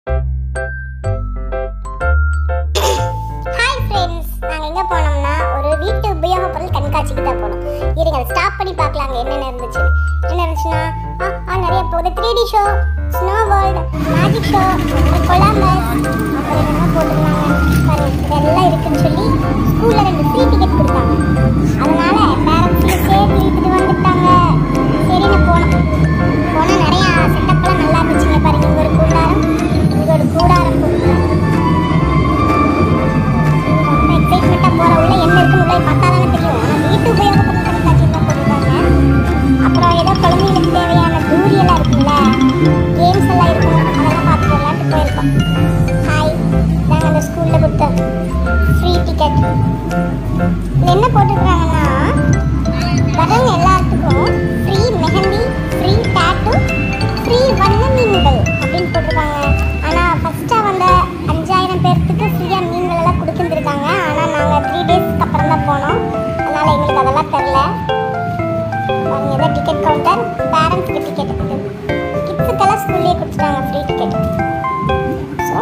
Hi friends நாங்கள் எங்கே போனோம்னா ஒரு வீட்டு உபயோகப் பொருள் கண்காட்சிக்கு தான் போனோம் இருங்க அதை ஸ்டாப் பண்ணி பார்க்கலாங்க என்னென்ன இருந்துச்சு என்ன இருந்துச்சுன்னா ஆ ஆ நிறைய போகுது three D show snow world magic show Columbus அப்புறம் என்னென்ன போட்டிருந்தாங்க பாருங்க இதெல்லாம் இருக்குன்னு சொல்லி ஸ்கூலில் ரெண்டு ஃப்ரீ டிக்கெட் கொடுத்தாங்க அதனால பேரண்ட்ஸில் சேர்த்து இழுத்துட்டு வந்துட்டாங்க சரின்னு போனோம் போனால் நிறையா செட்டப்லாம் நல்லா இருந்துச்சுங்க பாருங்க இங்கே ஒரு கூடாரம் இங்கே ஒரு கூடாரம் போட்டுருக்காங்க ரொம்ப எக்ஸைட்மெண்ட்டாக போகிற உள்ள என்ன இருக்குன்னு உள்ள பார்த்தா தானே தெரியும் ஆனால் வீட்டு உபயோகப் பொருள் கண்காட்சி தான் போட்டிருக்காங்க அப்புறம் ஏதோ குழந்தைகளுக்கு தேவையான தூரி எல்லாம் இருக்குல்ல கேம்ஸ் எல்லாம் இருக்கும் அதெல்லாம் பார்த்துட்டு விளையாட்டு போயிருக்கோம் ஹாய் நாங்கள் அந்த ஸ்கூலில் கொடுத்த ஃப்ரீ டிக்கெட் இது என்ன போட்டிருக்காங்கன்னா வரவங்க எல்லாத்துக்கும் free mehndi free tattoo free வண்ண மீன்கள் அப்படின்னு போட்டிருக்காங்க ஆனால் ஃபஸ்ட்டாக வந்த அஞ்சாயிரம் பேர்த்துக்கு ஃப்ரீயாக மீன்கள் எல்லாம் கொடுத்துருந்துருக்காங்க ஆனால் நாங்கள் த்ரீ டேஸ்க்கு அப்புறம் தான் போனோம் அதனால் எங்களுக்கு அதெல்லாம் தெரில பாருங்க இதான் டிக்கெட் கவுண்டர் பேரண்ட்ஸ்க்கு டிக்கெட் இது கிட்ஸுக்கெல்லாம் ஸ்கூல்லேயே கொடுத்துட்டாங்க ஃப்ரீ டிக்கெட் ஸோ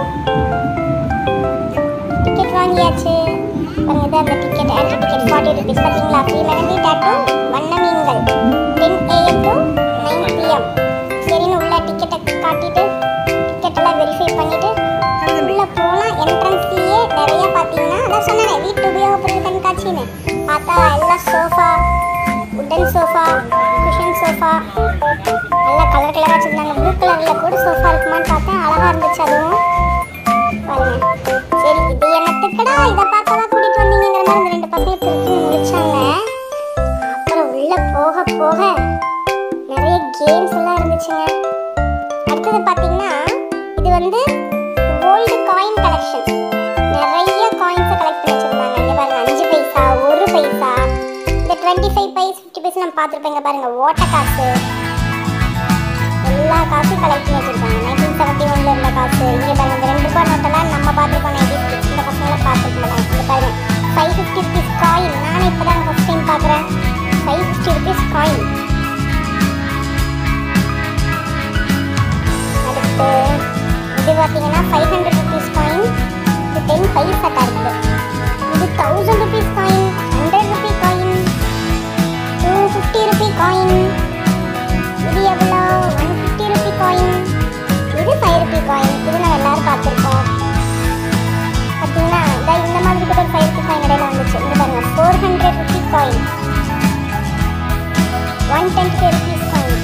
டிக்கெட் வாங்கியாச்சு பாருங்க இதான் அந்த ticket entry ticket forty rupees பார்த்தீங்களா ஃப்ரீ மெஹந்தி டேட்டு வண்ண மீன்கள் ten AM to nine PM சரின்னு உள்ள டிக்கெட்டை காட்டிட்டு டிக்கெட் எல்லாம் வெரிஃபை பண்ணிட்டு உள்ள போனா என்ட்ரன்ஸ்லயே நிறைய பாத்தீங்கன்னா அதான் சொன்னேன் வீட்டு உபயோகப் பொருள் கண்காட்சின்னு பார்த்தா எல்லாம் sofa wooden sofa cushion sofa நல்லா கலர் கலராக வச்சுருந்தாங்க ப்ளூ கலரில் கூட சோஃபா இருக்குமான்னு பார்த்தேன் அழகாக இருந்துச்சு அதுவும் பாருங்க சரி இது என்னத்துக்குடா இதை பார்க்க தான் கூட்டிட்டு வந்தீங்கிற மாதிரி இந்த ரெண்டு பசங்க பிரிச்சு முடிச்சாங்க அப்புறம் உள்ள போக போக நிறைய கேம்ஸ் எல்லாம் இருந்துச்சுங்க அடுத்தது பார்த்தீங்கன்னா இது வந்து கோல்டு காயின் கலெக்ஷன் நிறைய காயின்ஸை கலெக்ட் பண்ணி வச்சிருந்தாங்க இங்க பாருங்க அஞ்சு பைசா ஒரு பைசா இந்த twenty five paise fifty paise நம்ம பார்த்துருப்பேங்க பாருங்க ஓட்ட காசு எல்லா காசும் கலெக்ட் பண்ணி வச்சிருக்காங்க நைன்டீன் செவன்ட்டி ஒன்ல இருந்த காசு இங்கே பாருங்க இந்த ரெண்டு ரூபாய் நோட்டெல்லாம் நம்ம பார்த்துருக்கோம் நைன்டீன் சிக்ஸ் இந்த பசங்களாம் பார்த்துருக்க மாட்டாங்க இங்கே பாருங்க ஃபைவ் ஃபிஃப்டி ருபீஸ் காயின் நானே இப்போ தான் ஃபஸ்ட் டைம் பார்க்குறேன் ஃபைவ் ஃபிஃப்டி ருபீஸ் காயின் அடுத்து இது பார்த்தீங்கன்னா ஃபைவ் ஹண்ட்ரட் ருபீஸ் காயின் இது டென் பைசா இருக்குது இது thousand rupees coin hundred rupee coin two fifty rupee coin இது எவ்வளோ ஒன் ஃபிஃப்டி ருபீ காயின் இது ஃபைவ் ருபீ காயின் இது நம்ம எல்லாரும் பார்த்துருக்கோம் பார்த்தீங்கன்னா இதா இந்த மாதிரி கூட ஒரு ஃபைவ் ருபீ காயின் இடையில வந்துச்சு இங்கே பாருங்க four hundred rupee coin one twenty five rupees coin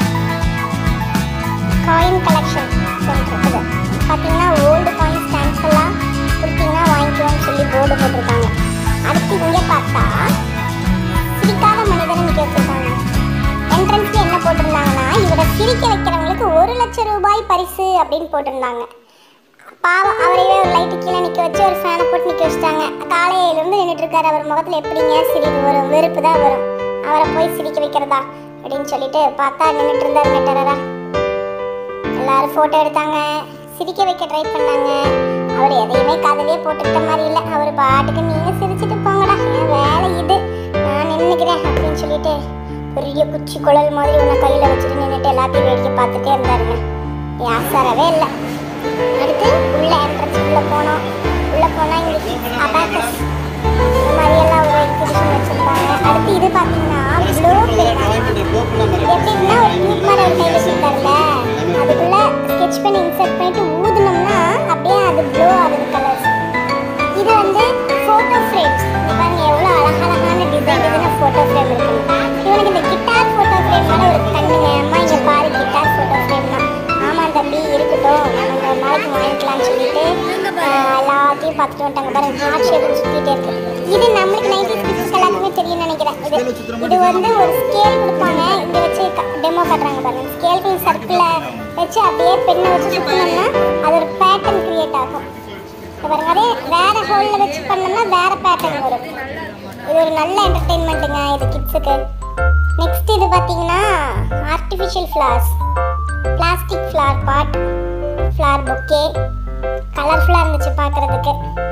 coin collection centre இது பார்த்தீங்கன்னா ஓல்டு காயின் ஸ்டாம்ப்ஸ் எல்லாம் கொடுத்தீங்கன்னா வாங்கிக்கலாம்னு சொல்லி போர்டு போட்டிருக்காங்க அடுத்து இங்கே பார்த்தா சிரிக்காத மனிதன் நிற்க வச்சிருக்காங்க என்ட்ரன்ஸ்ல என்ன போட்டிருந்தாங்கன்னா இவரை சிரிக்க வைக்கிறவங்களுக்கு ஒரு லட்சம் ரூபாய் பரிசு அப்படின்னு போட்டிருந்தாங்க பாவம் அவரையே ஒரு லைட்டு கீழே நிற்க வச்சு ஒரு ஃபேனை போட்டு நிற்க வச்சுட்டாங்க காலையிலேருந்து நின்றுட்டு இருக்காரு அவர் முகத்தில் எப்படிங்க சிரிப்பு வரும் வெறுப்பு தான் வரும் அவரை போய் சிரிக்க வைக்கிறதா அப்படின்னு சொல்லிட்டு பார்த்தா நின்றுட்டு இருந்தாருங்க டெரரா எல்லாரும் ஃபோட்டோ எடுத்தாங்க சிரிக்க வைக்க ட்ரை பண்ணாங்க அவர் எதையுமே காதலியே போட்டுக்கிட்ட மாதிரி இல்லை அவர் பாட்டுக்கு நீங்கள் சிரிச்சிட்டு போங்கடா என் வேலை இது நான் நின்றுக்கிறேன் அப்படின்னு சொல்லிட்டு பெரிய குச்சி குழல் மாதிரி ஒன்று கையில் வச்சுட்டு நின்றுட்டு எல்லாத்தையும் வேடிக்கை பார்த்துட்டே இருந்தாருங்க யாசரவே இல்லை அடுத்து உள்ள என்ட்ரன்ஸ் உள்ள போனோம் உள்ள போனால் இங்கே அபாக்கஸ் இந்த மாதிரியெல்லாம் ஒரு எக்ஸிபிஷன் வச்சுருந்தாங்க அடுத்து இது பார்த்தீங்கன்னா ப்ளூ பென் எப்படின்னா ஒரு டியூப் மாதிரி ஒரு கையில் வச்சுருக்காருல்ல அதுக்குள்ள ஸ்கெட்ச் பண்ணி இன்சர்ட் பண்ணிட்டு ஊதுனோம்னா அப்படியே அது ப்ளோ ஆகுது கலர்ஸ் இது வந்து ஃபோட்டோ ஃப்ரேம்ஸ் பாருங்க எவ்வளோ அழகழகான டிசைன் டிசைனாக ஃபோட்டோ ஃப்ரேம் இருக்கு இவனுக்கு இந்த கிட்டார் ஃபோட்டோ ஃப்ரேம் மேலே ஒரு கண்ணுங்க அம்மா இங்கே பாரு கிட்டார் ஃபோட்டோ ஃப்ரேம் தான் ஆமாம் தம்பி இருக்கட்டும் நம்ம ஒரு நாளைக்கு வாங்கிக்கலாம்னு சொல்லிட்டு ஆஹ், எல்லாத்தையும் பார்த்துட்டு வந்துட்டாங்க பாருங்க ஹார்ட் ஷேப் சுற்றிட்டே இருக்கு இது நம்மளுக்கு நைன்டி கிட்ஸ் எல்லாத்துக்குமே தெரியும்னு நினைக்கிறேன் இது இது வந்து ஒரு ஸ்கேல் கொடுப்பாங்க இங்கே வச்சு டெமோ காட்டுறாங்க பாருங்க ஸ்கேல் சர்க்கிளில் வச்சு அப்படியே பெண்ணை வச்சு சுற்றினோம்னா அது ஒரு பேட்டர்ன் கிரியேட் ஆகும் இப்ப பாருங்க அதே வேற ஹோல்ல வச்சு பண்ணோம்னா வேற பேட்டர்ன் வரும் இது ஒரு நல்ல என்டர்டெயின்மெண்ட்டுங்க இது கிட்ஸுக்கு நெக்ஸ்ட் இது பார்த்தீங்கன்னா artificial flowers plastic flower pot flower bouquet கலர்ஃபுல்லாக இருந்துச்சு பார்க்குறதுக்கு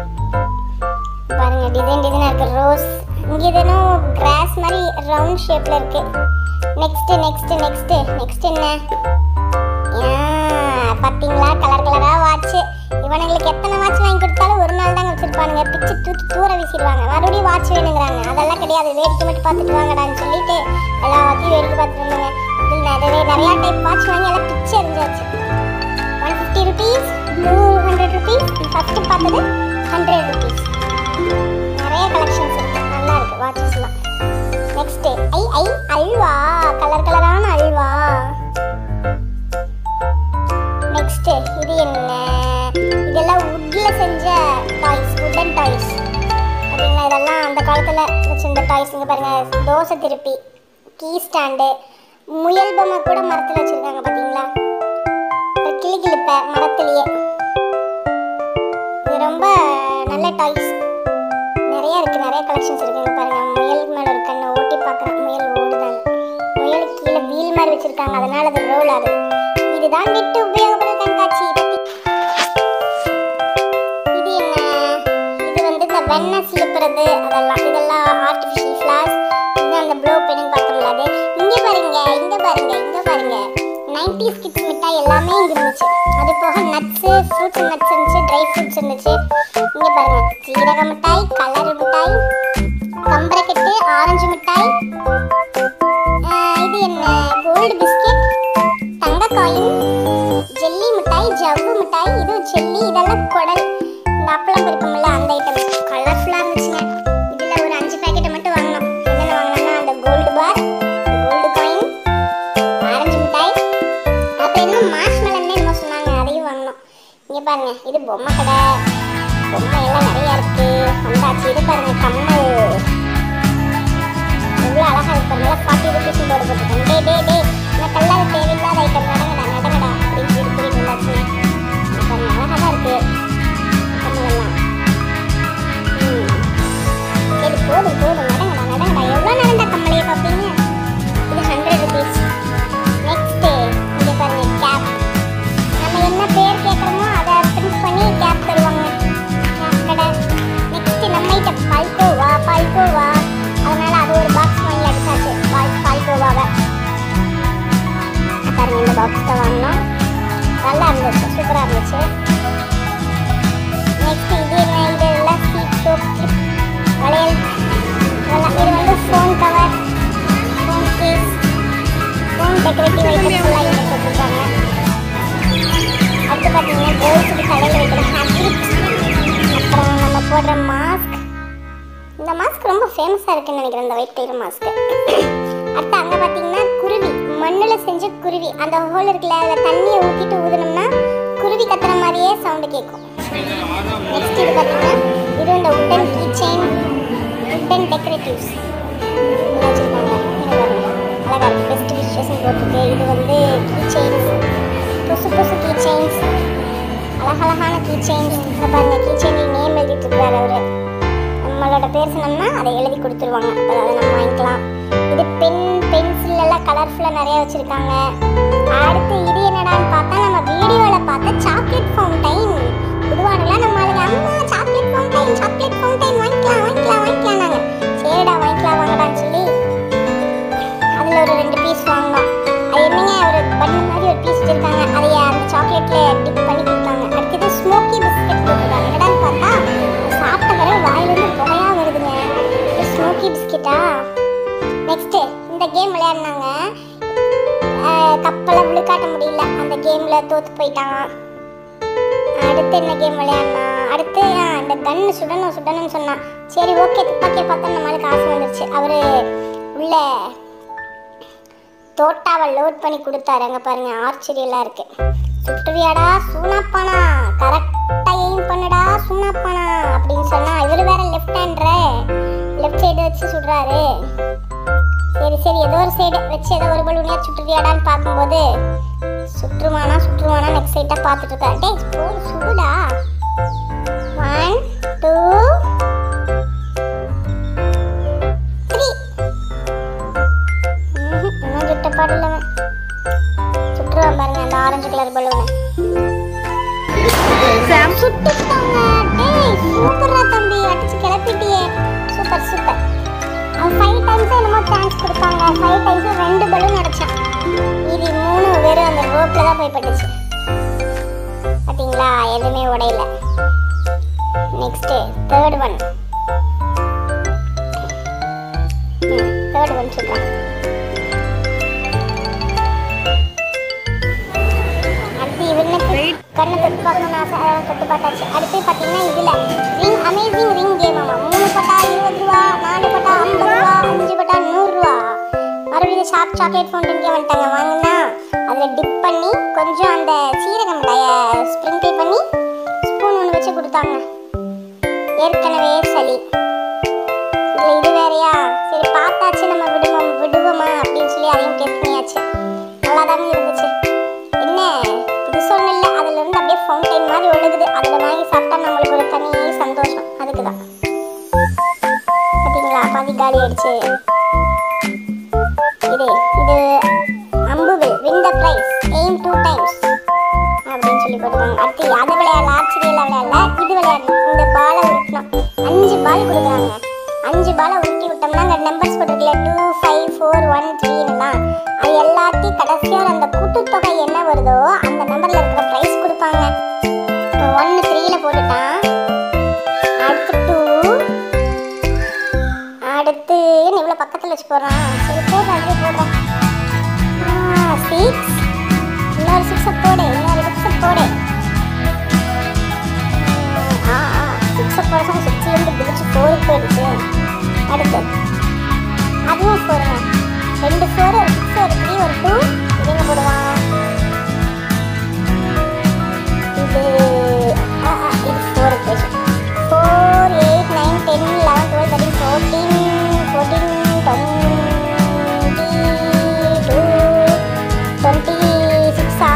பாருங்க டிசைன் டிசைனாக இருக்கு ரோஸ் இங்கே இதனும் கிராஸ் மாதிரி ரவுண்ட் ஷேப்பில் இருக்கு நெக்ஸ்ட் நெக்ஸ்ட் நெக்ஸ்ட் நெக்ஸ்ட் என்ன ஆ, பாத்தீங்களா கலர் கலரா வாட்ச் தூக்கி தூர வீசிடுவாங்க மறுபடியும் வாட்ச் வேணுங்கிறாங்க அதெல்லாம் கிடையாது வேடிக்கை மட்டும் பார்த்துட்டு வாங்கடான்னு சொல்லிட்டு எல்லாத்தையும் வேடிக்கை பார்த்துட்டு வந்தாங்க இதில் நிறைய நிறையா டைப் வாட்ச் வாங்கி எல்லாம் பிச்சை எரிஞ்சாச்சு one fifty rupees two hundred rupees first பார்த்தது ஹண்ட்ரட் ருபீஸ் நிறைய கலெக்ஷன்ஸ் இருக்கு நல்லா இருக்கு வாட்சஸ்லாம் நெக்ஸ்ட் ஐ ஐ அல்வா கலர் கலரான அல்வா நெக்ஸ்ட் இது என்ன இதெல்லாம் வுட்ல செஞ்ச டாய்ஸ் வுட்டன் டாய்ஸ் பார்த்தீங்களா இதெல்லாம் அந்த காலத்தில் வச்சிருந்த டாய்ஸ் இங்கே பாருங்க தோசை திருப்பி கீ ஸ்டாண்டு முயல் பொம்மை கூட மரத்தில் வச்சிருக்காங்க பார்த்தீங்களா அப்புறம் கிளி கிளிப்பை மரத்துலேயே இது ரொம்ப நல்ல டாய்ஸ் நிறைய இருக்கு நிறைய கலெக்ஷன்ஸ் இருக்கு இங்க பாருங்க முயல் மேல ஒரு கண்ணை ஓட்டி பார்க்குறேன் முயல் ஓடுதாங்க முயலுக்கு கீழே வீல் மாதிரி வச்சிருக்காங்க அதனால அது ரோல் ஆகுது இதுதான் விட்டு உபயோகப்படும் கண்காட்சி பத்தி இது என்ன இது வந்து இந்த வெண்ணெய் சிலுப்புறது அதெல்லாம் இதெல்லாம் ஆர்டிஃபிஷியல் ஃப்ளார்ஸ் இது அந்த ப்ளோ பென்னு பார்த்தோம்ல அது இங்கே பாருங்க இங்கே பாருங்க இங்கே பாருங்க நைன்டிஸ் கிட்ஸ் மிட்டாய் எல்லாமே இங்கே இருந்துச்சு அது போக நட்ஸு ஃப்ரூட்ஸ் நட்ஸ் இருந்துச்சு ட்ரை ஃப்ரூட்ஸ் இருந்துச்சு இங்கே பாருங்க சீரக மிட்டாய் கலர் மிட்டாய் கம்பரக்கட்டு ஆரஞ்சு மிட்டாய் ஆஹ் இது என்ன கோல்டு பிஸ்கெட் தங்க காயின் ஜெல்லி மிட்டாய் ஜவ்வு மிட்டாய் இது ஜெல்லி இதெல்லாம் குடல் இந்த அப்பளம் இருக்கும்ல அந்த ஐட்டம் கலர்ஃபுல்லாக இருந்துச்சுங்க இதில் ஒரு அஞ்சு பேக்கெட்டை மட்டும் வாங்கினோம் என்னென்ன வாங்கினோம்னா அந்த gold bar gold coin orange மிட்டாய் அப்புறம் இன்னும் மாஷ் மெலன்னு என்னமோ சொன்னாங்க அதையும் வாங்கினோம் இங்கே பாருங்க இது பொம்மை கடை பொம்மை எல்லாம் நிறைய இருக்கு வந்தாச்சு இது பாருங்க கம்மல் எவ்வளோ அழகா இருக்கு நல்லா ஃபார்ட்டி ருபீஸ் போட்டு போட்டுருக்காங்க டே டே டே எனக்கெல்லாம் அது தேவையில்லாத ஐட்டம் நடங்கடா நடங்கடா அப்படின்னு சொல்லி கூட்டிட்டு வந்தாச்சுங்க பாருங்க அழகா தான் இருக்கு கம்மலெல்லாம் ம் சரி போதும் போதும் நடங்கடா நடங்கடா எவ்வளோ நடந்தா கம்மலையை பார்ப்பீங்க இது ஹண்ட்ரட் ருபீஸ் நெக்ஸ்ட்டு இங்கே பாருங்க கேப் நம்ம என்ன பேர் கேட்குறோமோ அதை பிரிண்ட் பண்ணி கேப் தருவாங்க கேப் கடை நெக்ஸ்ட்டு நம்ம ஐட்டம் பால்கோவா பால்கோவா அதனால அது ஒரு பாக்ஸ் வாங்கி அடிச்சாச்சு பால் பால்கோவாவை பாருங்க இந்த பாக்ஸ் தான் வாங்கினோம் நல்லா இருந்துச்சு சூப்பராக இருந்துச்சு நெக்ஸ்ட் இது என்ன இது எல்லாம் சீட் சோப் கிளிப் வளையல் இதெல்லாம் இது வந்து phone cover phone case phone decorative items எல்லாம் இங்கே போட்டிருக்காங்க அடுத்து பார்த்தீங்கன்னா கேர்ள்ஸுக்கு தலையில் வைக்கிற ஹேபிட் அப்புறம் நம்ம போடுற மாஸ்க் இந்த மாஸ்க் ரொம்ப ஃபேமஸாக இருக்குன்னு நினைக்கிறேன் இந்த ஒயிட் கலர் மாஸ்க்கு அடுத்து அங்கே பார்த்தீங்கன்னா குருவி மண்ணில் செஞ்ச குருவி அந்த ஹோல் இருக்குல்ல அதில் தண்ணியை ஊற்றிட்டு ஊதுனோம்னா குருவி கத்துற மாதிரியே சவுண்டு கேட்கும் நெக்ஸ்ட் இது பார்த்தீங்கன்னா இது இந்த wooden key chain wooden decoratives வச்சுருக்காங்க அழகாக இருக்குது பெஸ்ட் விஷயம் போட்டிருக்கு இது வந்து கீ செயின்ஸ் புதுசு புதுசு கீ செயின்ஸ் அழகழகான கீ செயின்ஸ் இந்த பாருங்க கீ செயின் நேம் எழுதிட்டு இருக்காரு அவரு நம்மளோட பேர் சொன்னோம்னா அதை எழுதி கொடுத்துருவாங்க அப்போ அதை நம்ம வாங்கிக்கலாம் இது பென் பென்சில் எல்லாம் கலர்ஃபுல்லாக நிறைய வச்சுருக்காங்க அடுத்து இது என்னடான்னு பார்த்தா நம்ம வீடியோவில் பார்த்த சாக்லேட் ஃபவுண்டைன் புதுவானலாம் நம்ம ஆளுங்க அம்மா சாக்லேட் ஃபவுண்டைன் சாக்லேட் ஃபவுண்டைன் வாங்கிக்கலாம் வாங்கிக்கலாம் வாங்கிக்கலாம் நாங்கள் சரிடா வாங்கிக்கலாம் வாங்கடான்னு சொல்லி அதில் ஒரு ரெண்டு பீஸ் வாங்கினோம் அது என்னங்க ஒரு பண்ணு மாதிரி ஒரு பீஸ் வச்சுருக்காங்க அதை அந்த சாக்லேட்டில் டிப் பண்ணி கொடுத்தாங்க அடுத்தது ஸ்மோக்கி பிஸ்கட் போட்டுருக்காங்க என்னடான்னு பார்த்தா சாப்பிட்ட பிறகு வாயிலிருந்து புகையா வருதுங்க இது ஸ்மோக்கி பிஸ்கெட்டா நெக்ஸ்ட்டு இந்த கேம் விளையாடினாங்க கப்பலை விழுக்காட்ட முடியல அந்த கேமில் தோற்று போயிட்டாங்க அடுத்து என்ன கேம் விளையாடினா அடுத்து ஆ, இந்த கன்னு சுடணும் சுடணும்னு சொன்னான் சரி ஓகே துப்பாக்கியை பார்த்தா நம்மளுக்கு ஆசை வந்துருச்சு அவர் உள்ள தோட்டாவை லோட் பண்ணி கொடுத்தாரு அங்கே பாருங்க ஆர்ச்சரி எல்லாம் இருக்கு சுற்றுவியாடா சூனாப்பானா கரெக்டாக எய்ம் பண்ணுடா சூனாப்பானா அப்படின்னு சொன்னா இவர் வேற லெஃப்ட் ஹேண்ட்ரு லெஃப்ட் சைடு வச்சு சுடுறாரு சரி சரி ஏதோ ஒரு சைடு வச்சு ஏதோ ஒரு பலூனியா சுற்றுவியாடான்னு பார்க்கும்போது சுற்றுவானா சுற்றுவானா நெக்ஸ்ட் சைட்டாக பார்த்துட்டு இருக்காரு டேய் போ சுடுடா ஒன் டூ த்ரீ ம்ஹும், இன்னும் சுட்ட பாடலவன் சுற்றுவான் பாருங்க அந்த ஆரஞ்சு கலர் பலூனை சுட்டுட்டாங்க டேய் சூப்பரா தம்பி அடிச்சு கிளப்பிட்டியே சூப்பர் சூப்பர் அவன் ஃபைவ் டைம்ஸ் என்னமோ சான்ஸ் கொடுத்தாங்க ஃபைவ் டைம்ஸ் ரெண்டு பலூன் அடிச்சான் மீதி மூணு வெறும் அந்த ரோப்ல தான் போய் பட்டுச்சு பாத்தீங்களா எதுவுமே உடையல நெக்ஸ்ட் தேர்ட் ஒன் பேர்டு வந்துருக்கான் அடுத்து இவனுக்கு கண்ணை தொட்டு பார்க்கணும்னு ஆசை அஹ் தொட்டு பார்த்தாச்சு அடுத்து பார்த்தீங்கன்னா இதில் ரிங் அமேசிங் ரிங் கேம் ஆமாம் மூணு பட்டா இருபது ரூபா நாலு பட்டா ஐம்பது ரூபா அஞ்சு பட்டா நூறுரூவா மறுபடியும் ஷார்ப் சாக்லேட் ஃபவுண்டன்கே வந்துட்டாங்க வாங்கினா அதில் டிப் பண்ணி கொஞ்சம் அந்த சீரக மிட்டாயை ஸ்ப்ரிங்கிள் பண்ணி ஸ்பூன் ஒன்று வச்சு கொடுத்தாங்க ஏற்கனவே சளி இதில் இது வேறையா சரி பார்த்தாச்சு நம்ம விடுவோம் விடுவோமா அப்படின்னு சொல்லி அதையும் டெஸ்ட் பண்ணியாச்சு நல்லா தாங்க இருந்துச்சு என்ன புதுசு ஒன்றும் இல்லை அதுல இருந்து அப்படியே ஃபவுண்டைன் மாதிரி ஒழுகுது அதில் வாங்கி சாப்பிட்டா நம்மளுக்கு ஒரு தனி சந்தோஷம் அதுக்கு தான் பார்த்தீங்களா பாதி காலி ஆயிடுச்சு இது இது அம்புவில் win the prize aim two times அப்படின்னு சொல்லி போட்டுருக்காங்க அடுத்து அது விளையாடல ஆர்ச்சரியெல்லாம் விளையாடல இது விளையாடணும் இந்த பாலை உருட்டணும் அஞ்சு பால் கொடுக்குறாங்க அஞ்சு பாலை உருட்டி விட்டோம்னா அங்கே நம்பர்ஸ் போட்டிருக்கல டூ ஃபைவ் ஃபோர் ஒன் த்ரீன்னுலாம் அது எல்லாத்தையும் கடைசியாக அந்த கூட்டுத்தொகை என்ன வருதோ அந்த நம்பரில் இருக்கிற ப்ரைஸ் கொடுப்பாங்க இப்போ ஒன்று த்ரீல போட்டுட்டான் அடுத்து டூ அடுத்து என்ன இவ்வளோ பக்கத்தில் வச்சு போடுறான் சரி போடுறேன் அப்படியே போடுறேன் சிக்ஸ் இன்னொரு சிக்ஸை போடு இன்னொரு சிக்ஸை போடு உம், ஆ ஆ சிக்ஸை போட சொன்ன சிக்ஸ்லேருந்து பிடிச்சி ஃபோருக்கு போயிடுச்சு அடுத்து அதுவும் ஃபோருங்க ரெண்டு ஃபோர் ஒரு சிக்ஸ் ஒரு த்ரீ ஒரு டூ இது எங்கே போடுவான் இது ஆ ஆ இது ஃபோருக்கு போயிடுச்சு four eight nine ten eleven twelve thirteen fourteen fourteen twenty two twenty சிக்ஸா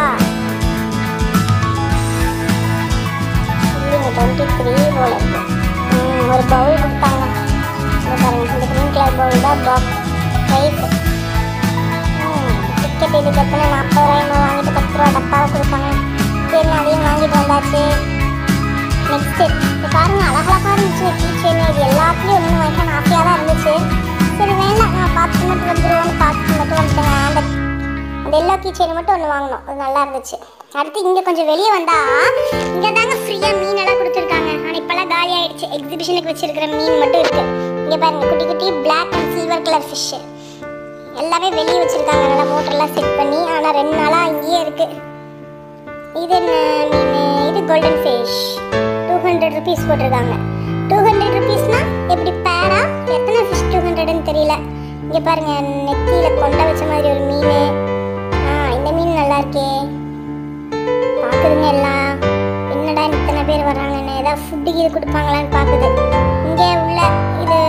இல்லைங்க டுவெண்ட்டி த்ரீ போல இருக்கு ம், ஒரு பவுல் கொடுத்தாங்க இங்க பாருங்க இந்த க்ரீன் கலர் பவுல் தான் பாக்ஸ் ரைஸ் டிக்கெட் இதுக்கு எத்தனை நாற்பது ரூபாய் வாங்கிட்டு பத்து ரூபா டப்பாவை கொடுப்பாங்க சரி அதையும் வாங்கிட்டு வந்தாச்சு நெக்ஸ்ட்டு இப்போ பாருங்க அழகழகாக இருந்துச்சு கீச்சேன் இது எல்லாத்துலேயும் ஒன்று வாங்கிக்கணும் ஆசையாக தான் இருந்துச்சு சரி வேண்டாம் நான் பார்த்து மட்டும் வந்துடுவோன்னு பார்த்து மட்டும் வந்துட்டேங்க அந்த அந்த எல்லோ கீச்சேன் மட்டும் ஒன்று வாங்கினோம் அது நல்லா இருந்துச்சு அடுத்து இங்கே கொஞ்சம் வெளியே வந்தா இங்கே தாங்க ஃப்ரீயாக மீனெல்லாம் கொடுத்துருக்காங்க ஆனால் இப்போல்லாம் காலி ஆயிடுச்சு எக்ஸிபிஷனுக்கு வச்சிருக்கிற மீன் மட்டும் இருக்கு இங்கே பாருங்க குட்டி குட்டி black and silver colour fish எல்லாமே வெளியே வச்சிருக்காங்க நல்லா மோட்டர்லாம் செட் பண்ணி ஆனால் ரெண்டு நாளாக இங்கேயே இருக்கு இது என்ன மீன் இது golden fish two hundred rupees போட்டிருக்காங்க டூ ஹண்ட்ரட் ருபீஸ்னா எப்படி பேரா எத்தனை ஃபிஷ் டூ ஹண்ட்ரட்னு தெரியல இங்கே பாருங்க நெத்தியில் கொண்ட வச்ச மாதிரி ஒரு மீன் ஆ இந்த மீன் நல்லா இருக்கே பார்க்குதுங்க எல்லாம் என்னடா இத்தனை பேர் வர்றாங்கன்னு ஏதாவது ஃபுட்டு இது கொடுப்பாங்களான்னு பார்க்குது இங்கே உள்ள இது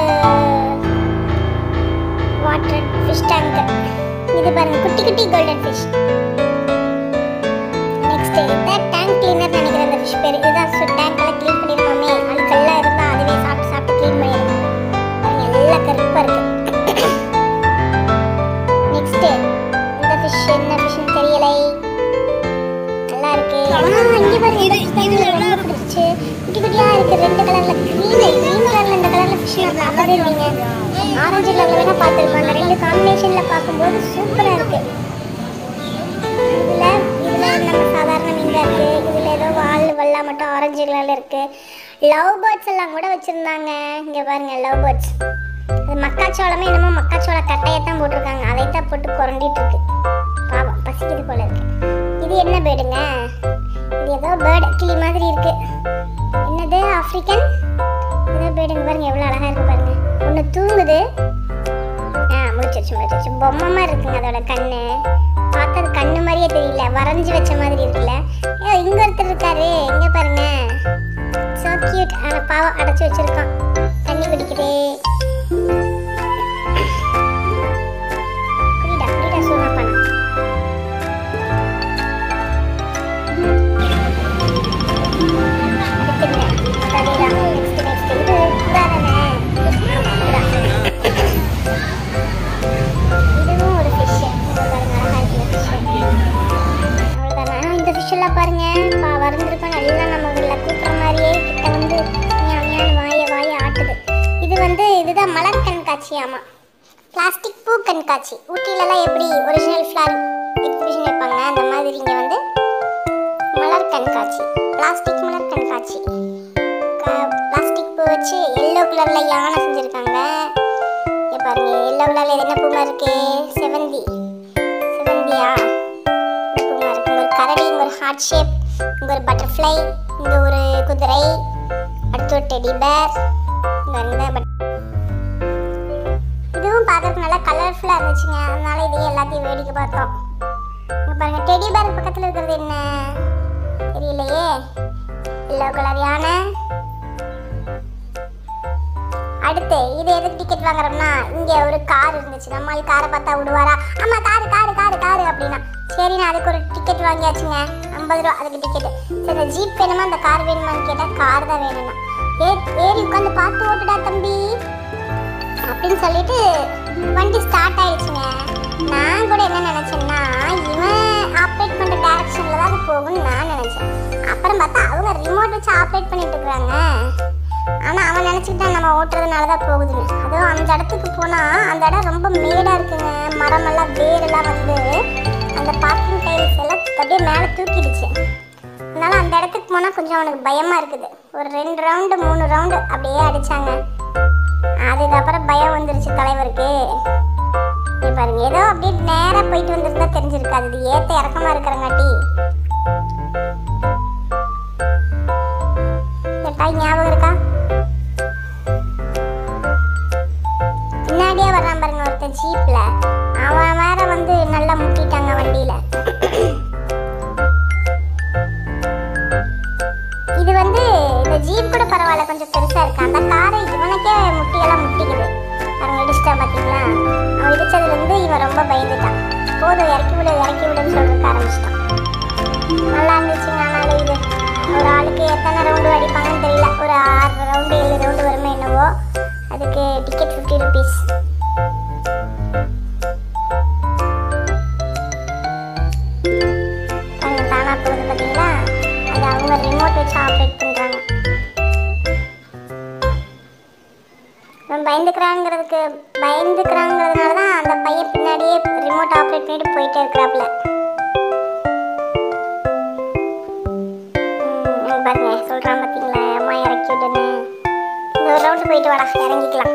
வாட்டர் ஃபிஷ் டேங்க் இது பாருங்க குட்டி குட்டி கோல்டன் ஃபிஷ் நெக்ஸ்ட் இதான் டேங்க் கிளீனர் நினைக்கிறேன் அந்த ஃபிஷ் பேர் இதுதான் டேங்க் எல்லாம் க்ளீன் பண்ணிருக்கோமே அதுக்கெல்லாம் இருந்தா அதுவே சாப்பிட்டு சாப்பிட்டு க்ளீன் பண்ணிடும் பாருங்க எல்லாம் கருப்பா இருக்கு நெக்ஸ்ட் இந்த ஃபிஷ் என்ன ஃபிஷ்னு தெரியலை நல்லா இருக்கு ஆ, இங்க பாருங்க இந்த fish தான் எனக்கு ரொம்ப பிடிச்சிச்சு குட்டி குட்டியா இருக்கு ரெண்டு கலர்ல கிரீன் கிரீன் கலர்ல இந்த கலர்ல ஃபிஷ் நான் பார்த்ததே இல்லைங்க ஆரஞ்சு கலர்ல வேணா பார்த்துருப்பேன் அந்த ரெண்டு காம்பினேஷன்ல பார்க்கும்போது சூப்பரா இருக்கு இதுல இதுல நம்ம சாதாரண மீன் தான் இருக்கு இதுல ஏதோ வால் வல்லா மட்டும் ஆரஞ்சு கலர்ல இருக்கு லவ் பேர்ட்ஸ் எல்லாம் கூட வச்சிருந்தாங்க இங்க பாருங்க லவ் பேர்ட்ஸ் அது மக்காச்சோளமே என்னமோ மக்காச்சோள கட்டையை தான் போட்டிருக்காங்க அதை தான் போட்டு குரண்டிட்டு இருக்கு பாவம் பசிக்குது போல இருக்கு இது என்ன பேர்டுங்க இது ஏதோ பேர்டு கிளி மாதிரி இருக்கு என்னது ஆப்பிரிக்கன் ஏதோ பேர்டுங்க பாருங்க எவ்வளோ அழகா இருக்கு பாருங்க ஒன்று தூங்குது ஆ முடிச்சிருச்சு முடிச்சிருச்சு பொம்மை மாதிரி இருக்குங்க அதோட கண்ணு பார்த்தது கண்ணு மாதிரியே தெரியல வரைஞ்சி வச்ச மாதிரி இருக்குல்ல ஏ இங்க ஒருத்தர் இருக்காரு இங்க பாருங்க சோ கியூட் ஆனா பாவம் அடைச்சு வச்சிருக்கான் தண்ணி குடிக்குது குடிடா குடிடா சூனா பண்ணா அடுத்துங்க அதேதான் நெக்ஸ்ட் நெக்ஸ்ட் இது இதானே இதுவும் ஒரு ஃபிஷ் பாருங்க அழகா இருக்கு ஃபிஷ் அவ்வளோதானா இந்த ஃபிஷ் எல்லாம் பாருங்க பா வறந்துருக்கோம் நல்லா நம்மள கூப்பிட்ற மாதிரியே கிட்ட வந்து மியா மியான்னு வாய வாய ஆட்டுது இது வந்து இதுதான் மலர் கண்காட்சியாமா பிளாஸ்டிக் பூ கண்காட்சி ஊட்டிலலாம் எப்படி ஒரிஜினல் ஃப்ளார் எக்ஸிபிஷன் வைப்பாங்க அந்த மாதிரி இங்கே வந்து மலர் கண்காட்சி பிளாஸ்டிக் மலர் கண்காட்சி பிளாஸ்டிக் பூ வச்சு எல்லோ கலரில் யானை செஞ்சுருக்காங்க இங்க பாருங்க எல்லோ கலரில் இது என்ன ஹார்ட் ஷேப் இங்கே ஒரு பட்டர்ஃப்ளை இங்கே ஒரு குதிரை அடுத்து ஒரு டெடி பேர் இதுவும் பார்க்கறதுக்கு நல்லா கலர்ஃபுல்லாக இருந்துச்சுங்க அதனால இதையும் எல்லாத்தையும் வேடிக்கை பார்த்தோம் இங்க பாருங்க டெடி பேர் பக்கத்தில் இருக்கிறது என்ன தெரியலையே எல்லோ கலர் யானை அடுத்து இது எதுக்கு டிக்கெட் வாங்குறோம்னா இங்க ஒரு கார் இருந்துச்சு நம்மால் காரை பார்த்தா விடுவாரா ஆமா காரு காரு காரு காரு அப்படின்னா சரி நான் அதுக்கு ஒரு டிக்கெட் வாங்கியாச்சுங்க ஐம்பது ரூபா அதுக்கு டிக்கெட் சரி இந்த ஜீப் வேணுமா அந்த கார் வேணுமான்னு கேட்டா கார் தான் வேணும்னா ஏ ஏறி உட்காந்து பார்த்து ஓட்டுடா தம்பி அப்படின்னு சொல்லிட்டு வண்டி ஸ்டார்ட் ஆயிடுச்சுங்க நான் கூட என்ன நினைச்சேன்னா இவன் ஆப்ரேட் பண்ற டைரக்ஷன்ல தான் அது போகும்னு நான் நினைச்சேன் அப்புறம் பார்த்தா அவங்க ரிமோட் வச்சு ஆப்ரேட் பண்ணிட்டு இருக்காங்க ஆனா அவன் நினைச்சுக்கிட்டான் நம்ம ஓட்டுறதுனால தான் போகுதுன்னு அதுவும் அந்த இடத்துக்கு போனா அந்த இடம் ரொம்ப மேடா இருக்குங்க மரமெல்லாம் வேரெல்லாம் வந்து அந்த பார்க்கிங் டைல்ஸ் எல்லாம் அப்படியே மேலே தூக்கிடுச்சு அதனால அந்த இடத்துக்கு போனா கொஞ்சம் அவனுக்கு பயமா இருக்குது ஒரு ரெண்டு ரவுண்டு மூணு ரவுண்டு அப்படியே அடிச்சாங்க அதுக்கப்புறம் பயம் வந்துருச்சு தலைவருக்கு இங்க பாருங்க ஏதோ அப்படியே நேரா போயிட்டு வந்திருந்தா தெரிஞ்சிருக்காது இது ஏத்த இறக்கமா இருக்கிறங்காட்டி மிட்டாய் ஞாபகம் இருக்கா பின்னாடியே வர்றான் பாருங்க ஒருத்தன் ஜீப்ல அவன் வேற வந்து நல்லா முட்டிட்டாங்க வண்டியில இது வந்து இந்த ஜீப் கூட பரவாயில்ல கொஞ்சம் பெருசா இருக்கு அந்த காரை இவனுக்கே முட்டியெல்லாம் முட்டிக்குது பாருங்க இடிச்சிட்டான் பாத்தீங்களா அவன் இடிச்சதுல இருந்து இவன் ரொம்ப பயந்துட்டான் போதும் இறக்கி விடு இறக்கி விடுன்னு சொல்றதுக்கு ஆரம்பிச்சிட்டான் நல்லா இருந்துச்சுங்க ஆனாலும் இது ஒரு ஆளுக்கு எத்தனை ரவுண்டு அடிப்பாங்கன்னு தெரியல ஒரு ஆறு ரவுண்டு ஏழு ரவுண்டு வருமே என்னவோ அதுக்கு டிக்கெட் ஃபிஃப்டி ருபீஸ் பாருங்க தானா போகுது பார்த்தீங்களா அது அவங்க ரிமோட் வச்சு ஆப்ரேட் பண்ணுறாங்க இவன் பயந்துக்கிறாங்கிறதுக்கு பயந்துக்கிறாங்கிறதுனால தான் அந்த பையன் பின்னாடியே ரிமோட் ஆப்ரேட் பண்ணிட்டு போயிட்டே இருக்கிறாப்புல ம், இங்க பாருங்க சொல்றான் பாத்தீங்களா அம்மா இறக்கி விடுன்னு இந்த ஒரு ரவுண்டு போயிட்டு வாடா இறங்கிக்கலாம்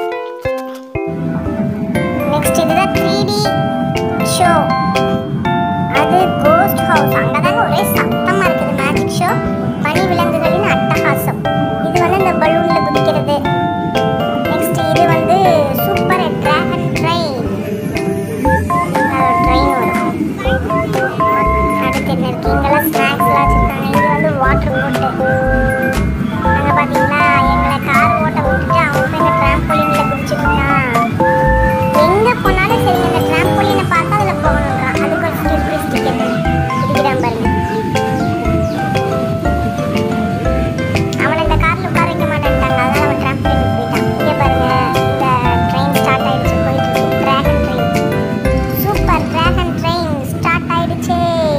நெக்ஸ்ட் இதுதான் த்ரீ டி ஷோ அது கோஸ்ட் ஹவுஸ் அங்கதாங்க ஒரே சத்தமா இருக்குது மேஜிக் ஷோ பனி விலங்குகளின் அட்டகாசம் இது வந்து இந்த பலூன்ல குதிக்கிறது நெக்ஸ்ட் இது வந்து சூப்பர் டிராகன் ட்ரெயின் ட்ரெயின் வரும் அடுத்து என்ன இருக்கு இங்கெல்லாம் ஸ்நாக்ஸ்லாம் வச்சுருக்காங்க இது வந்து வாட்டர் போட்டு அங்கே பார்த்தீங்களா எங்களை கார் ஓட்ட விட்டுட்டு அவங்க போய் இந்த ட்ராம்போலினில் குதிச்சுருக்கான் எங்கே போனாலும் சரி இந்த ட்ராம்போலினை பார்த்தா அதில் போகணுன்றான் அதுக்கு ஒரு ஃப்ரீ ஃப்ரீ டிக்கெட் குதிக்கிறான் பாருங்க அவனை இந்த காரில் உட்கார வைக்க மாட்டேன்ட்டாங்க அதனால அவன் ட்ராம்போலினுக்கு போயிட்டான் இங்கே பாருங்க இந்த ட்ரெயின் ஸ்டார்ட் ஆயிடுச்சு போயிட்டு இருக்கு dragon train super dragon train start ஆயிடுச்சு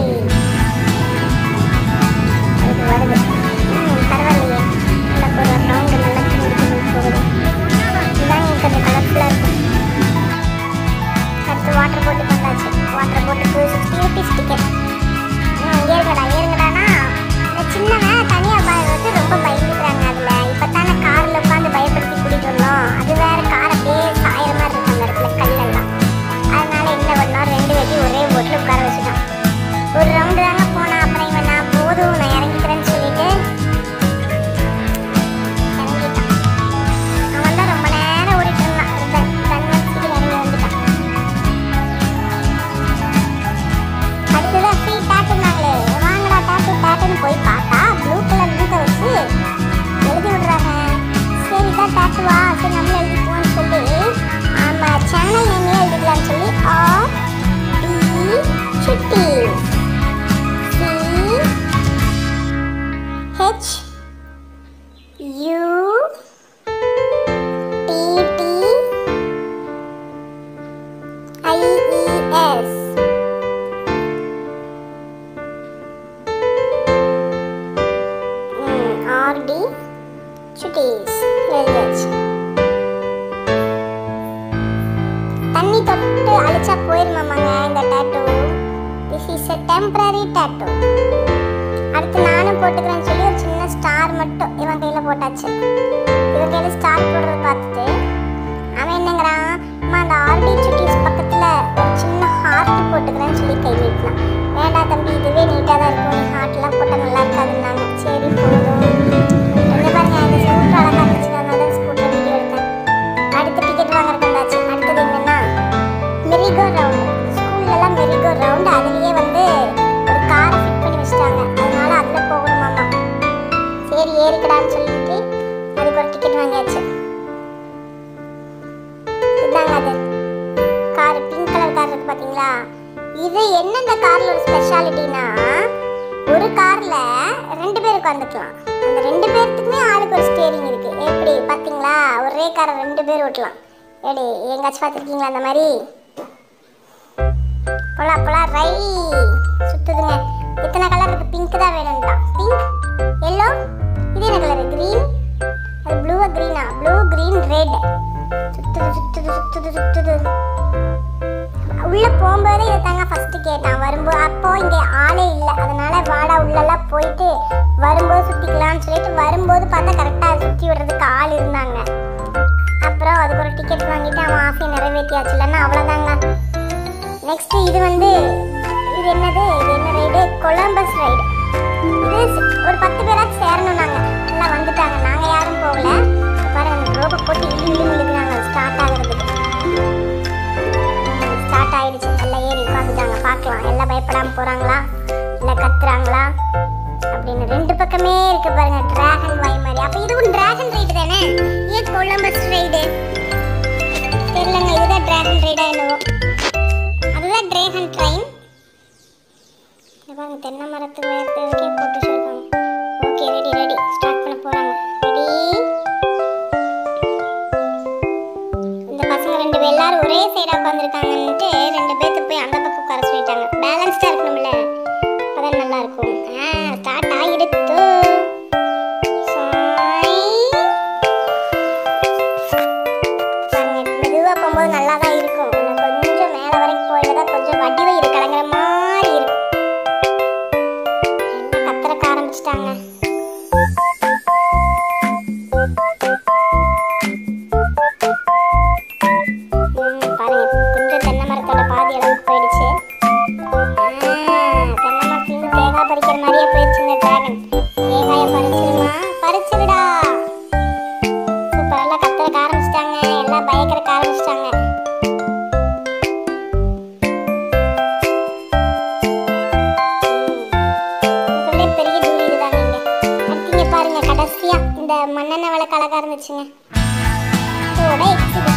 இது வருது ம் பரவாயில்லையே நல்லா ஒரு ரவுண்டு நல்லா திரும்பி போகுது இதுதான் எனக்கு கொஞ்சம் கலர்ஃபுல்லாக இருக்கும் அடுத்து வாட்டர் போட்டு வந்தாச்சு வாட்டர் போட்டுக்கு சிக்ஸ்டி ருபீஸ் டிக்கெட் ம் ஏறுங்கடா ஏறுங்கடானா இந்த சின்னவன் தனியாக வந்து ரொம்ப பயந்துக்கிறாங்க அதில் இப்போ தானே காரில் உட்காந்து பயப்படுத்தி கூட்டிகிட்டு வந்தோம் அது வேற கார் அப்படியே சாயிற மாதிரி இருக்கும் அந்த இடத்துல கல்லெல்லாம் அதனால என்ன பண்ணோம் ரெண்டு வெட்டி ஒரே போட்டில் உட்கார வச்சுட்டான் ஒரு ரவுண்டு தாங்க போனா அப்புறம் இவன் நான் போதும் நான் இறங்கிக்கிறேன்னு சொல்லிட்டு இறங்கிட்டான் அவன் தான் ரொம்ப நேரம் ஓடிட்டு இருந்தான் ஒரு கன் கன் வச்சுட்டு இறங்கி வந்துட்டான் அடுத்ததான் ஃப்ரீ டேட்டுனாங்களே வாங்கடா டேட்டு டேட்டுன்னு போய் பார்த்தா ப்ளூ கலர் மூட்டை வச்சு எழுதி விடுறாங்க சரி தான் டேட்டுவா சரி நம்மளும் எழுதிக்குவோம்னு சொல்லி நம்ம சேனல் நேமே எழுதிக்கலாம்னு சொல்லி R T Chutti C H U T T I E S R T Chutties எழுதியாச்சு தண்ணி தொட்டு அழிச்சா போயிருமாமாங்க இந்த tattoo this is a temporary tattoo அடுத்து நானும் போட்டுக்கிறேன்னு சொல்லி ஒரு சின்ன ஸ்டார் மட்டும் இவன் கையில் போட்டாச்சு இவன் கையில் ஸ்டார் போடுறத பார்த்துட்டு அவன் என்னங்கிறான் அம்மா அந்த ஆர்டி சுட்டீஸ் பக்கத்தில் ஒரு சின்ன ஹார்ட் போட்டுக்கிறேன்னு சொல்லி கை நீட்டினான் வேண்டாம் தம்பி இதுவே நீட்டாக தான் இருக்கும் நீ ஏறி ஏறிக்கடான்னு சொல்லிட்டு அதுக்கு ஒரு டிக்கெட் வாங்கியாச்சு இதாங்க அது கார் பிங்க் கலர் கார் இருக்கு பாத்தீங்களா இது என்ன இந்த கார்ல ஒரு ஸ்பெஷாலிட்டினா ஒரு கார்ல ரெண்டு பேர் உட்காந்துக்கலாம் அந்த ரெண்டு பேர்த்துக்குமே ஆளுக்கு ஒரு ஸ்டேரிங் இருக்கு எப்படி பாத்தீங்களா ஒரே காரை ரெண்டு பேர் ஓட்டலாம் ஏடி எங்காச்சும் பார்த்துருக்கீங்களா அந்த மாதிரி போலாம் போலாம் ரை சுத்துதுங்க இத்தனை கலர் இருக்கு பிங்க் தான் வேணும்ட்டான் பிங்க் எல்லோ இது என்ன கலர் கிரீன் அது ப்ளூவா கிரீனா ப்ளூ கிரீன் ரெட் சுத்துது சுத்துது சுத்துது சுத்துது உள்ள போகும்போதே இதை தாங்க ஃபர்ஸ்ட் கேட்டான் வரும்போது அப்போ இங்க ஆளே இல்லை அதனால வாடா உள்ளெல்லாம் போயிட்டு வரும்போது சுத்திக்கலாம்னு சொல்லிட்டு வரும்போது பார்த்தா கரெக்டா சுத்தி விடுறதுக்கு ஆள் இருந்தாங்க அப்புறம் அதுக்கு ஒரு டிக்கெட் வாங்கிட்டு அவன் ஆசையை நிறைவேற்றியாச்சு இல்லைன்னா அவ்வளோதாங்க நெக்ஸ்ட் இது வந்து இது என்னது இது என்ன ரைடு கொலம்பஸ் ரைடு இது ஸ்- ஒரு பத்து பேராச்சும் சேரணும் நாங்க எல்லாம் வந்துட்டாங்க நாங்க யாரும் போகல பாருங்க ரோபை போட்டு இழு இழு இழுக்கிறாங்க ஸ்டார்ட் ஆகுறதுக்கு ஸ்டார்ட் ஆயிடுச்சு எல்லாம் ஏறி உட்காந்துட்டாங்க பார்க்கலாம் எல்லாம் பயப்படாம போறாங்களா இல்லை கத்துறாங்களா அப்படின்னு ரெண்டு பக்கமே இருக்கு பாருங்க டிராகன் வாய் மாதிரி அப்ப இதுவும் டிராகன் ரைடு தானே ஏன் கொலம்பஸ் ரைடு தெரியலங்க இதுதான் டிராகன் ரைடா என்னவோ அதுதான் டிராகன் ட்ரெயின் பாருங்க தென்னை மரத்து உயரத்துக்கே போட்டு வச்சிருக்காங்க ஓகே ரெடி ரெடி ஸ்டார்ட் பண்ண போறாங்க ரெடி இந்த பசங்க ரெண்டு பேர் எல்லாரும் ஒரே சைடா உட்காந்துருக்காங்கன்ட்டு ரெண்டு பேர்த்து போய் அந்த பக்கம் உட்கார சொல்லிட்டாங்க பேலன்ஸ்டா இருக்கணும்ல அப்பதான் நல்லா இருக்கும் ஆ ஸ்டார்ட் ஆகிடுத்து சாய். பாருங்க, மெதுவா போகும்போது நல்லா தான் இருக்கும் இன்னும் கொஞ்சம் மேல வரைக்கும் போயில கொஞ்சம் வடிவயிறு கலங்குற மாதிரி இருக்கும் எல்லாம் கத்துறக்க ஆரம்பிச்சிட்டாங்க பாருங்க கொஞ்சம் தென்னை மரத்தோட பாதி அளவுக்கு போயிடுச்சு ஆ, தென்னை மரத்துலேருந்து தேங்காய் பறிக்கிற மாதிரியே போயிடுச்சு இந்த டிராகன் தேங்காயை பறிச்சிருமா பறிச்சிருடா சூப்பர் எல்லாம் கத்துறக்க ஆரம்பிச்சிட்டாங்க எல்லாம் பயக்கறக்க ஆரம்பிச்சிட்டாங்க இதுக்குள்ளே பெரிய தூரி இதுதாங்க இங்க அடுத்தீங்க பாருங்க கடைசியா இந்த மண்ணெண்ணெய் விளக்கு அழகா இருந்துச்சுங்க இதோட exhibit